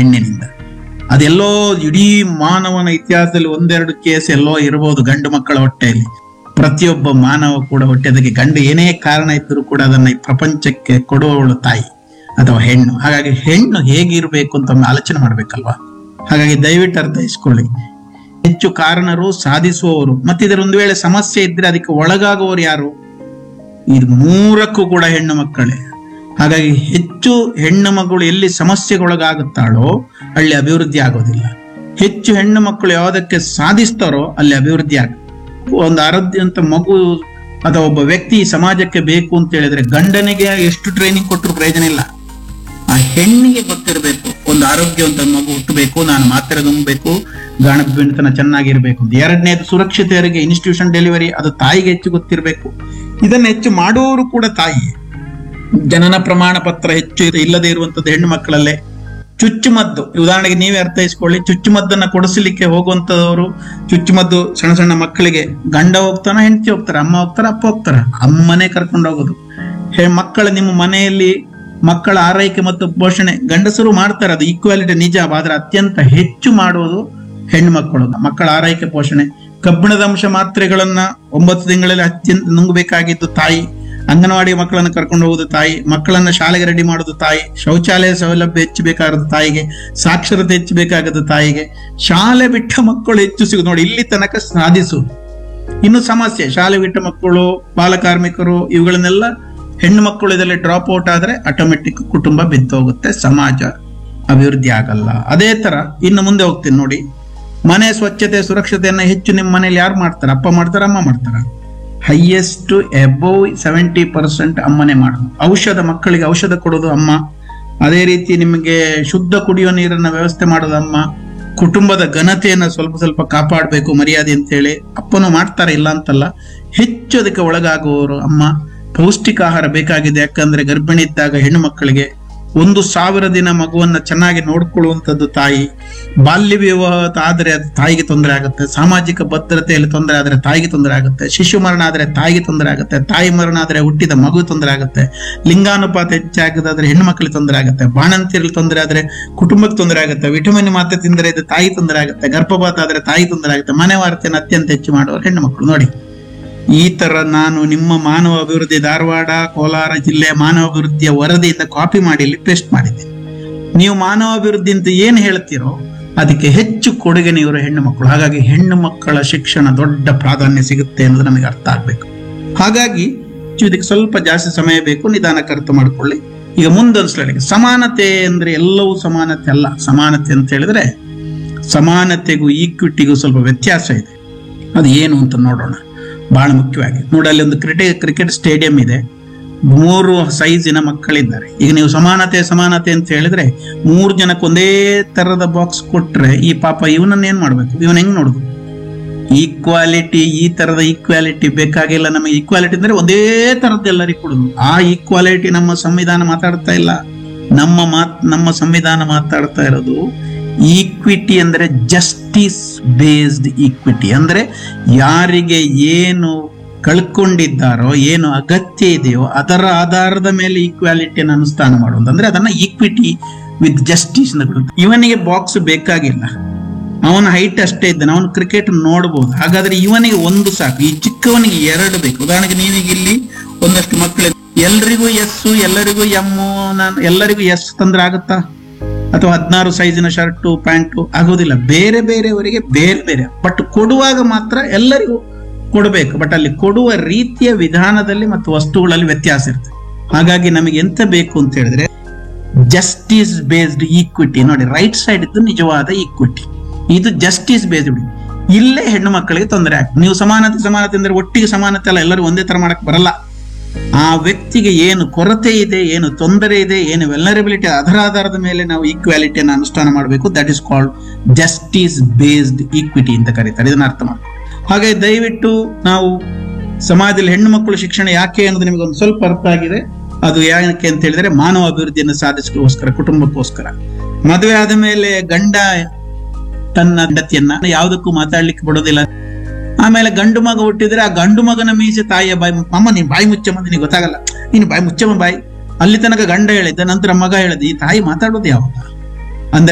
ಹೆಣ್ಣಿನಿಂದ ಅದೆಲ್ಲೋ ಇಡೀ ಮಾನವನ ಇತಿಹಾಸದಲ್ಲಿ ಒಂದೆರಡು ಕೇಸ್ ಎಲ್ಲೋ ಇರಬಹುದು ಗಂಡು ಮಕ್ಕಳ ಹೊಟ್ಟೆಯಲ್ಲಿ ಪ್ರತಿಯೊಬ್ಬ ಮಾನವ ಕೂಡ ಹೊಟ್ಟೆ ಅದಕ್ಕೆ ಗಂಡು ಏನೇ ಕಾರಣ ಇದ್ದರೂ ಕೂಡ ಅದನ್ನ ಈ ಪ್ರಪಂಚಕ್ಕೆ ಕೊಡುವವಳು ತಾಯಿ ಅಥವಾ ಹೆಣ್ಣು ಹಾಗಾಗಿ ಹೆಣ್ಣು ಹೇಗಿರ್ಬೇಕು ಅಂತ ಒಮ್ಮೆ ಆಲೋಚನೆ ಮಾಡ್ಬೇಕಲ್ವಾ ಹಾಗಾಗಿ ದಯವಿಟ್ಟು ಅರ್ಥೈಸ್ಕೊಳ್ಳಿ ಹೆಚ್ಚು ಕಾರಣರು ಸಾಧಿಸುವವರು ಮತ್ತೆ ಇದರ ಒಂದು ವೇಳೆ ಸಮಸ್ಯೆ ಇದ್ರೆ ಅದಕ್ಕೆ ಒಳಗಾಗುವವರು ಯಾರು ಇದು ಮೂರಕ್ಕೂ ಕೂಡ ಹೆಣ್ಣು ಮಕ್ಕಳೇ ಹಾಗಾಗಿ ಹೆಚ್ಚು ಹೆಣ್ಣು ಮಗಳು ಎಲ್ಲಿ ಸಮಸ್ಯೆಗೊಳಗಾಗುತ್ತಾಳೋ ಅಲ್ಲಿ ಅಭಿವೃದ್ಧಿ ಆಗೋದಿಲ್ಲ ಹೆಚ್ಚು ಹೆಣ್ಣು ಮಕ್ಕಳು ಯಾವುದಕ್ಕೆ ಸಾಧಿಸ್ತಾರೋ ಅಲ್ಲಿ ಅಭಿವೃದ್ಧಿ ಆಗ ಒಂದು ಆರೋಗ್ಯ ಅಂತ ಮಗು ಅಥವಾ ಒಬ್ಬ ವ್ಯಕ್ತಿ ಈ ಸಮಾಜಕ್ಕೆ ಬೇಕು ಅಂತ ಹೇಳಿದ್ರೆ ಗಂಡನಿಗೆ ಎಷ್ಟು ಟ್ರೈನಿಂಗ್ ಕೊಟ್ಟರು ಪ್ರಯೋಜನ ಇಲ್ಲ ಆ ಹೆಣ್ಣಿಗೆ ಗೊತ್ತಿರಬೇಕು ಒಂದು ಆರೋಗ್ಯವಂತ ಮಗು ಹುಟ್ಟಬೇಕು ನಾನು ಮಾತ್ರೆ ನುಂಗಬೇಕು ಗಾಣಬಿಂಡತನ ಚೆನ್ನಾಗಿರ್ಬೇಕು ಅಂತ ಎರಡನೇದು ಸುರಕ್ಷಿತೆಯರಿಗೆ ಇನ್ಸ್ಟಿಟ್ಯೂಷನ್ ಡೆಲಿವರಿ ಅದು ತಾಯಿಗೆ ಹೆಚ್ಚು ಗೊತ್ತಿರಬೇಕು ಇದನ್ನ ಹೆಚ್ಚು ಮಾಡುವವರು ಕೂಡ ತಾಯಿ ಜನನ ಪ್ರಮಾಣ ಪತ್ರ ಹೆಚ್ಚು ಇಲ್ಲದೆ ಇರುವಂತದ್ದು ಹೆಣ್ಣು ಮಕ್ಕಳಲ್ಲೇ ಚುಚ್ಚುಮದ್ದು ಉದಾಹರಣೆಗೆ ನೀವೇ ಅರ್ಥೈಸ್ಕೊಳ್ಳಿ ಚುಚ್ಚುಮದ್ದನ್ನ ಕೊಡಿಸಲಿಕ್ಕೆ ಹೋಗುವಂತದವರು ಚುಚ್ಚುಮದ್ದು ಸಣ್ಣ ಸಣ್ಣ ಮಕ್ಕಳಿಗೆ ಗಂಡ ಹೋಗ್ತಾನ ಹೆಂಡತಿ ಹೋಗ್ತಾರೆ ಅಮ್ಮ ಹೋಗ್ತಾರ ಅಪ್ಪ ಹೋಗ್ತಾರ ಅಮ್ಮನೇ ಕರ್ಕೊಂಡು ಹೋಗೋದು ಹೇ ಮಕ್ಕಳ ನಿಮ್ಮ ಮನೆಯಲ್ಲಿ ಮಕ್ಕಳ ಆರೈಕೆ ಮತ್ತು ಪೋಷಣೆ ಗಂಡಸರು ಮಾಡ್ತಾರೆ ಅದು ಈಕ್ವಾಲಿಟಿ ನಿಜ ಆದ್ರೆ ಅತ್ಯಂತ ಹೆಚ್ಚು ಮಾಡುವುದು ಹೆಣ್ಣು ಮಕ್ಕಳು ಮಕ್ಕಳ ಆರೈಕೆ ಪೋಷಣೆ ಕಬ್ಬಿಣದ ಅಂಶ ಮಾತ್ರೆಗಳನ್ನ ಒಂಬತ್ತು ತಿಂಗಳಲ್ಲಿ ಅತ್ಯಂತ ನುಂಗಬೇಕಾಗಿದ್ದು ತಾಯಿ ಅಂಗನವಾಡಿ ಮಕ್ಕಳನ್ನ ಕರ್ಕೊಂಡು ಹೋಗುದು ತಾಯಿ ಮಕ್ಕಳನ್ನ ಶಾಲೆಗೆ ರೆಡಿ ಮಾಡೋದು ತಾಯಿ ಶೌಚಾಲಯ ಸೌಲಭ್ಯ ಹೆಚ್ಚಬೇಕಾಗದು ತಾಯಿಗೆ ಸಾಕ್ಷರತೆ ಹೆಚ್ಚಬೇಕಾಗದು ತಾಯಿಗೆ ಶಾಲೆ ಬಿಟ್ಟ ಮಕ್ಕಳು ಹೆಚ್ಚು ಸಿಗುದು ನೋಡಿ ಇಲ್ಲಿ ತನಕ ಸಾಧಿಸು ಇನ್ನು ಸಮಸ್ಯೆ ಶಾಲೆ ಬಿಟ್ಟ ಮಕ್ಕಳು ಬಾಲಕಾರ್ಮಿಕರು ಇವುಗಳನ್ನೆಲ್ಲ ಹೆಣ್ಣು ಮಕ್ಕಳು ಇದರಲ್ಲಿ ಡ್ರಾಪ್ ಔಟ್ ಆದ್ರೆ ಆಟೋಮೆಟಿಕ್ ಕುಟುಂಬ ಬಿದ್ದೋಗುತ್ತೆ ಸಮಾಜ ಅಭಿವೃದ್ಧಿ ಆಗಲ್ಲ ಅದೇ ತರ ಇನ್ನು ಮುಂದೆ ಹೋಗ್ತೀನಿ ನೋಡಿ ಮನೆ ಸ್ವಚ್ಛತೆ ಸುರಕ್ಷತೆಯನ್ನ ಹೆಚ್ಚು ನಿಮ್ಮ ಮನೇಲಿ ಯಾರು ಮಾಡ್ತಾರೆ ಅಪ್ಪ ಮಾಡ್ತಾರ ಅಮ್ಮ ಮಾಡ್ತಾರ ಹೈಯೆಸ್ಟ್ ಎಬೋವ್ ಸೆವೆಂಟಿ ಪರ್ಸೆಂಟ್ ಅಮ್ಮನೇ ಮಾಡೋದು ಔಷಧ ಮಕ್ಕಳಿಗೆ ಔಷಧ ಕೊಡೋದು ಅಮ್ಮ ಅದೇ ರೀತಿ ನಿಮಗೆ ಶುದ್ಧ ಕುಡಿಯುವ ನೀರನ್ನ ವ್ಯವಸ್ಥೆ ಮಾಡೋದು ಅಮ್ಮ ಕುಟುಂಬದ ಘನತೆಯನ್ನ ಸ್ವಲ್ಪ ಸ್ವಲ್ಪ ಕಾಪಾಡಬೇಕು ಮರ್ಯಾದೆ ಅಂತೇಳಿ ಅಪ್ಪನು ಮಾಡ್ತಾರೆ ಇಲ್ಲ ಅಂತಲ್ಲ ಹೆಚ್ಚು ಅದಕ್ಕೆ ಒಳಗಾಗುವವರು ಅಮ್ಮ ಪೌಷ್ಟಿಕ ಆಹಾರ ಬೇಕಾಗಿದೆ ಯಾಕಂದ್ರೆ ಗರ್ಭಿಣಿ ಇದ್ದಾಗ ಹೆಣ್ಣು ಮಕ್ಕಳಿಗೆ ಒಂದು ಸಾವಿರ ದಿನ ಮಗುವನ್ನ ಚೆನ್ನಾಗಿ ನೋಡ್ಕೊಳ್ಳುವಂಥದ್ದು ತಾಯಿ ಬಾಲ್ಯ ವಿವಾಹ ಆದ್ರೆ ಅದು ತಾಯಿಗೆ ತೊಂದರೆ ಆಗುತ್ತೆ ಸಾಮಾಜಿಕ ಭದ್ರತೆಯಲ್ಲಿ ತೊಂದರೆ ಆದ್ರೆ ತಾಯಿಗೆ ತೊಂದರೆ ಆಗುತ್ತೆ ಶಿಶು ಮರಣ ಆದ್ರೆ ತಾಯಿಗೆ ತೊಂದರೆ ಆಗುತ್ತೆ ತಾಯಿ ಮರಣ ಆದ್ರೆ ಹುಟ್ಟಿದ ಮಗು ತೊಂದರೆ ಆಗುತ್ತೆ ಲಿಂಗಾನುಪಾತ ಹೆಚ್ಚಾಗದಾದ್ರೆ ಹೆಣ್ಣು ಮಕ್ಕಳಿಗೆ ತೊಂದರೆ ಆಗುತ್ತೆ ಬಾಣಂತಿರಲ್ಲಿ ತೊಂದರೆ ಆದ್ರೆ ಕುಟುಂಬಕ್ಕೆ ತೊಂದರೆ ಆಗುತ್ತೆ ವಿಟಮಿನ್ ಮಾತ್ರೆ ತಿಂದರೆ ಇದು ತಾಯಿ ತೊಂದರೆ ಆಗುತ್ತೆ ಗರ್ಭಪಾತ ಆದ್ರೆ ತಾಯಿ ತೊಂದರೆ ಆಗುತ್ತೆ ಮನೆ ವಾರ್ತೆಯನ್ನು ಅತ್ಯಂತ ಹೆಚ್ಚು ಮಾಡುವವರು ಹೆಣ್ಣು ಮಕ್ಕಳು ನೋಡಿ ಈ ತರ ನಾನು ನಿಮ್ಮ ಮಾನವ ಅಭಿವೃದ್ಧಿ ಧಾರವಾಡ ಕೋಲಾರ ಜಿಲ್ಲೆಯ ಮಾನವ ಅಭಿವೃದ್ಧಿಯ ವರದಿಯಿಂದ ಕಾಪಿ ಮಾಡಿ ಇಲ್ಲಿ ಪೇಸ್ಟ್ ಮಾಡಿದ್ದೀನಿ ನೀವು ಮಾನವ ಅಭಿವೃದ್ಧಿ ಅಂತ ಏನು ಹೇಳ್ತೀರೋ ಅದಕ್ಕೆ ಹೆಚ್ಚು ಕೊಡುಗೆ ನೀವರು ಹೆಣ್ಣು ಮಕ್ಕಳು ಹಾಗಾಗಿ ಹೆಣ್ಣು ಮಕ್ಕಳ ಶಿಕ್ಷಣ ದೊಡ್ಡ ಪ್ರಾಧಾನ್ಯ ಸಿಗುತ್ತೆ ಅನ್ನೋದು ನಮಗೆ ಅರ್ಥ ಆಗ್ಬೇಕು ಹಾಗಾಗಿ ಇದಕ್ಕೆ ಸ್ವಲ್ಪ ಜಾಸ್ತಿ ಸಮಯ ಬೇಕು ನಿಧಾನಕ್ಕೆ ಅರ್ಥ ಮಾಡ್ಕೊಳ್ಳಿ ಈಗ ಮುಂದೊಂದು ಸ್ಲೈಡಿಗೆ ಸಮಾನತೆ ಅಂದ್ರೆ ಎಲ್ಲವೂ ಸಮಾನತೆ ಅಲ್ಲ ಸಮಾನತೆ ಅಂತ ಹೇಳಿದ್ರೆ ಸಮಾನತೆಗೂ ಈಕ್ವಿಟಿಗೂ ಸ್ವಲ್ಪ ವ್ಯತ್ಯಾಸ ಇದೆ ಅದು ಏನು ಅಂತ ನೋಡೋಣ ಬಹಳ ಮುಖ್ಯವಾಗಿ ನೋಡಿ ಅಲ್ಲಿ ಒಂದು ಕ್ರಿಕೆಟ್ ಕ್ರಿಕೆಟ್ ಸ್ಟೇಡಿಯಂ ಇದೆ ಮೂರು ಸೈಜಿನ ಮಕ್ಕಳಿದ್ದಾರೆ ಈಗ ನೀವು ಸಮಾನತೆ ಸಮಾನತೆ ಅಂತ ಹೇಳಿದ್ರೆ ಮೂರು ಜನಕ್ಕೆ ಒಂದೇ ತರದ ಬಾಕ್ಸ್ ಕೊಟ್ರೆ ಈ ಪಾಪ ಇವನನ್ನ ಏನ್ ಮಾಡ್ಬೇಕು ಇವನ್ ಹೆಂಗ್ ನೋಡುದು ಈಕ್ವಾಲಿಟಿ ಈ ತರದ ಈಕ್ವಾಲಿಟಿ ಬೇಕಾಗಿಲ್ಲ ನಮಗೆ ಈಕ್ವಾಲಿಟಿ ಅಂದ್ರೆ ಒಂದೇ ತರದ್ದು ಎಲ್ಲರಿಗೂ ಕೊಡುದು ಆ ಈಕ್ವಾಲಿಟಿ ನಮ್ಮ ಸಂವಿಧಾನ ಮಾತಾಡ್ತಾ ಇಲ್ಲ ನಮ್ಮ ಮಾತ್ ನಮ್ಮ ಸಂವಿಧಾನ ಮಾತಾಡ್ತಾ ಇರೋದು ಈಕ್ವಿಟಿ ಅಂದ್ರೆ ಜಸ್ಟಿಸ್ ಬೇಸ್ಡ್ ಈಕ್ವಿಟಿ ಅಂದ್ರೆ ಯಾರಿಗೆ ಏನು ಕಳ್ಕೊಂಡಿದ್ದಾರೋ ಏನು ಅಗತ್ಯ ಇದೆಯೋ ಅದರ ಆಧಾರದ ಮೇಲೆ ಈಕ್ವಾಲಿಟಿಯನ್ನು ಅನುಷ್ಠಾನ ಮಾಡುವುದು ಅಂದ್ರೆ ಅದನ್ನ ಈಕ್ವಿಟಿ ವಿತ್ ಜಸ್ಟಿಸ್ ಇವನಿಗೆ ಬಾಕ್ಸ್ ಬೇಕಾಗಿಲ್ಲ ಅವನ ಹೈಟ್ ಅಷ್ಟೇ ಇದ್ದಾನೆ ಅವನು ಕ್ರಿಕೆಟ್ ನೋಡಬಹುದು ಹಾಗಾದ್ರೆ ಇವನಿಗೆ ಒಂದು ಸಾಕು ಈ ಚಿಕ್ಕವನಿಗೆ ಎರಡು ಬೇಕು ಉದಾಹರಣೆಗೆ ನೀವೀಗ ಇಲ್ಲಿ ಒಂದಷ್ಟು ಮಕ್ಕಳು ಎಲ್ರಿಗೂ ಎಸ್ಸು ಎಲ್ಲರಿಗೂ ಎಮ್ಮು ನಾನು ಎಲ್ಲರಿಗೂ ಎಸ್ ತಂದ್ರೆ ಆಗುತ್ತಾ ಅಥವಾ ಹದಿನಾರು ಸೈಜಿನ ಶರ್ಟು ಪ್ಯಾಂಟು ಆಗೋದಿಲ್ಲ ಬೇರೆ ಬೇರೆಯವರಿಗೆ ಬೇರೆ ಬೇರೆ ಬಟ್ ಕೊಡುವಾಗ ಮಾತ್ರ ಎಲ್ಲರಿಗೂ ಕೊಡಬೇಕು ಬಟ್ ಅಲ್ಲಿ ಕೊಡುವ ರೀತಿಯ ವಿಧಾನದಲ್ಲಿ ಮತ್ತು ವಸ್ತುಗಳಲ್ಲಿ ವ್ಯತ್ಯಾಸ ಇರ್ತದೆ ಹಾಗಾಗಿ ನಮಗೆ ಎಂತ ಬೇಕು ಅಂತ ಹೇಳಿದ್ರೆ ಜಸ್ಟಿಸ್ ಬೇಸ್ಡ್ ಈಕ್ವಿಟಿ ನೋಡಿ ರೈಟ್ ಸೈಡ್ ಇದ್ದು ನಿಜವಾದ ಈಕ್ವಿಟಿ ಇದು ಜಸ್ಟಿಸ್ ಬೇಸ್ಡ್ ಇಲ್ಲೇ ಹೆಣ್ಣು ಮಕ್ಕಳಿಗೆ ತೊಂದರೆ ಆಗ್ತದೆ ನೀವು ಸಮಾನತೆ ಸಮಾನತೆ ಅಂದ್ರೆ ಒಟ್ಟಿಗೆ ಸಮಾನತೆ ಅಲ್ಲ ಎಲ್ಲರೂ ಒಂದೇ ತರ ಮಾಡಕ್ ಬರಲ್ಲ ಆ ವ್ಯಕ್ತಿಗೆ ಏನು ಕೊರತೆ ಇದೆ ಏನು ತೊಂದರೆ ಇದೆ ಏನು ವೆಲ್ನರಬಿಲಿಟಿ ಅದರ ಆಧಾರದ ಮೇಲೆ ನಾವು ಈಕ್ವಾಲಿಟಿಯನ್ನು ಅನುಷ್ಠಾನ ಮಾಡಬೇಕು that is called justice based equity ಅಂತ ಕರೀತಾರೆ ಇದನ್ನ ಅರ್ಥ ಮಾಡಿ ಹಾಗೆ ದಯವಿಟ್ಟು ನಾವು ಸಮಾಜದಲ್ಲಿ ಹೆಣ್ಣು ಮಕ್ಕಳು ಶಿಕ್ಷಣ ಯಾಕೆ ಅನ್ನೋದು ನಿಮಗೆ ಒಂದು ಸ್ವಲ್ಪ ಅರ್ಥ ಆಗಿದೆ ಅದು ಯಾಕೆ ಅಂತ ಹೇಳಿದ್ರೆ ಮಾನವ ಅಭಿವೃದ್ಧಿಯನ್ನು ಸಾಧಿಸೋಸ್ಕರ ಕುಟುಂಬಕ್ಕೋಸ್ಕರ ಮದುವೆ ಆದ ಮೇಲೆ ಗಂಡ ತನ್ನ ಹೆಂಡತಿಯನ್ನ ಯಾವುದಕ್ಕೂ ಮಾತಾಡ್ಲಿಕ್ಕೆ ಬಿಡೋದಿಲ್ಲ ಆಮೇಲೆ ಗಂಡು ಮಗ ಹುಟ್ಟಿದ್ರೆ ಆ ಗಂಡು ಮಗನ ಮೀಸೆ ತಾಯಿಯ ಬಾಯಿ ಅಮ್ಮ ನೀನ್ ಬಾಯಿ ಮುಚ್ಚಮ್ಮ ನಿನಗೆ ಗೊತ್ತಾಗಲ್ಲ ನೀನು ಬಾಯಿ ಮುಚ್ಚಮ್ಮ ಬಾಯಿ ಅಲ್ಲಿ ತನಕ ಗಂಡ ಹೇಳಿದ್ದ ನಂತರ ಮಗ ಹೇಳಿದ ಈ ತಾಯಿ ಮಾತಾಡೋದು ಯಾವಾಗ